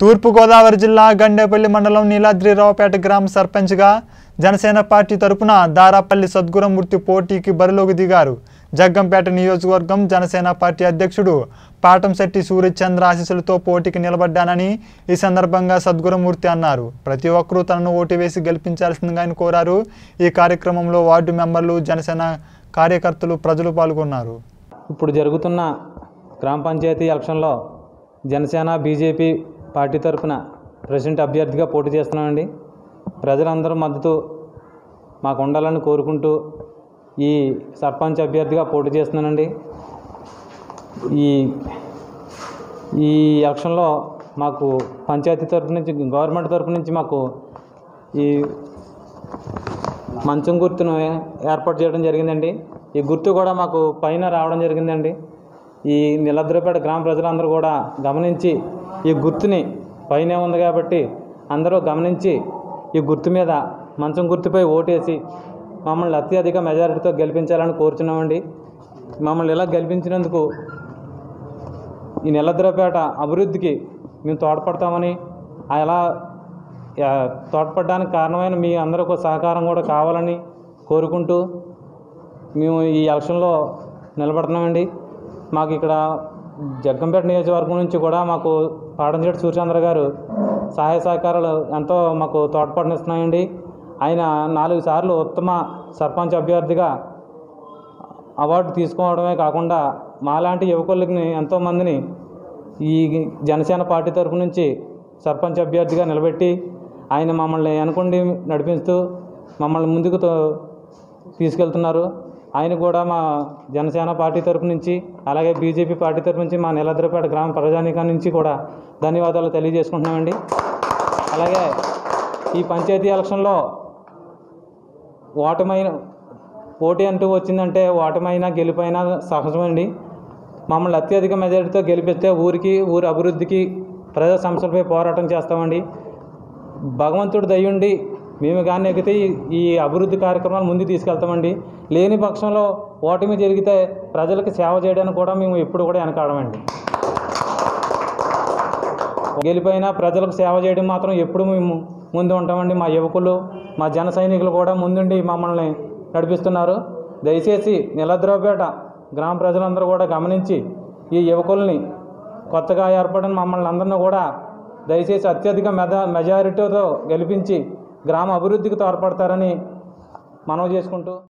తూర్పుగోదావరి జిల్లా గండేపల్లి మండలం నీలాద్రిరావుపేట గ్రామ సర్పంచ్గా జనసేన పార్టీ తరపున దారాపల్లి సద్గురమూర్తి పోటీకి బరిలోకి దిగారు జగ్గంపేట నియోజకవర్గం జనసేన పార్టీ అధ్యక్షుడు పాటంశెట్టి సూర్యచంద్ర ఆశీస్సులతో పోటీకి నిలబడ్డానని ఈ సందర్భంగా సద్గురమూర్తి అన్నారు ప్రతి ఒక్కరూ తనను ఓటు వేసి గెలిపించాల్సిందిగా ఆయన కోరారు ఈ కార్యక్రమంలో వార్డు మెంబర్లు జనసేన కార్యకర్తలు ప్రజలు పాల్గొన్నారు ఇప్పుడు జరుగుతున్న గ్రామ పంచాయతీ ఎలక్షన్లో జనసేన బీజేపీ పార్టీ తరఫున ప్రెసిడెంట్ అభ్యర్థిగా పోటీ చేస్తున్నామండి ప్రజలందరూ మద్దతు మాకు ఉండాలని కోరుకుంటూ ఈ సర్పంచ్ అభ్యర్థిగా పోటీ చేస్తున్నానండి ఈ ఈ ఎలక్షన్లో మాకు పంచాయతీ తరఫు నుంచి గవర్నమెంట్ తరఫు నుంచి మాకు ఈ మంచం గుర్తును ఏర్పాటు చేయడం జరిగిందండి ఈ గుర్తు కూడా మాకు పైన రావడం జరిగిందండి ఈ నిలద్రపేట గ్రామ ప్రజలందరూ కూడా గమనించి ఈ గుర్తుని పైనే ఉంది కాబట్టి అందరూ గమనించి ఈ గుర్తు మీద మంచం గుర్తుపై ఓటేసి మమ్మల్ని అత్యధిక మెజారిటీతో గెలిపించాలని కోరుచున్నామండి మమ్మల్ని ఇలా గెలిపించినందుకు ఈ నిలద్రపేట అభివృద్ధికి మేము తోడ్పడతామని అలా ఆ, తోడ్పడడానికి కారణమైన మీ అందరికీ సహకారం కూడా కావాలని కోరుకుంటూ మేము ఈ ఎలక్షన్లో నిలబడుతున్నామండి మాకు ఇక్కడ జగ్గంపేట నియోజకవర్గం నుంచి కూడా మాకు పాడంచేటి సూర్యచంద్ర గారు సహాయ సహకారాలు ఎంతో మాకు తోడ్పాటునిస్తున్నాయండి ఆయన నాలుగు సార్లు ఉత్తమ సర్పంచ్ అభ్యర్థిగా అవార్డు తీసుకోవడమే కాకుండా మాలాంటి యువకులకి ఎంతోమందిని ఈ జనసేన పార్టీ తరఫు నుంచి సర్పంచ్ అభ్యర్థిగా నిలబెట్టి ఆయన మమ్మల్ని అనుకుండి నడిపిస్తూ మమ్మల్ని ముందుకు తో- తీసుకెళ్తున్నారు ఆయన కూడా మా జనసేన పార్టీ తరపు నుంచి అలాగే బీజేపీ పార్టీ తరపు నుంచి మా నిలద్రపేట గ్రామ ప్రజానీకం నుంచి కూడా ధన్యవాదాలు తెలియజేసుకుంటున్నామండి అలాగే ఈ పంచాయతీ ఎలక్షన్లో ఓటమైన పోటీ అంటూ వచ్చిందంటే ఓటమైనా గెలుపైనా సహజమండి మమ్మల్ని అత్యధిక మెజారిటీతో గెలిపిస్తే ఊరికి ఊరి అభివృద్ధికి ప్రజా సమస్యలపై పోరాటం చేస్తామండి భగవంతుడు దయ్యుండి మేము కానీ ఎగితే ఈ- ఈ అభివృద్ధి కార్యక్రమాలు ముందుకు తీసుకెళ్తామండి లేని పక్షంలో ఓటమి జరిగితే ప్రజలకు సేవ చేయడానికి కూడా మేము ఎప్పుడు కూడా వెనకాడమండి గెలిపోయినా ప్రజలకు సేవ చేయడం మాత్రం ఎప్పుడు మేము ముందు ఉంటామండి మా యువకులు మా జన సైనికులు కూడా ముందుండి మమ్మల్ని నడిపిస్తున్నారు దయచేసి నిలద్రవపేట గ్రామ ప్రజలందరూ కూడా గమనించి ఈ యువకుల్ని కొత్తగా ఏర్పడిన మమ్మల్ని అందరినీ కూడా దయచేసి అత్యధిక మెజా మెజారిటీతో గెలిపించి గ్రామ అభివృద్ధికి తోడ్పడతారని మనవి చేసుకుంటూ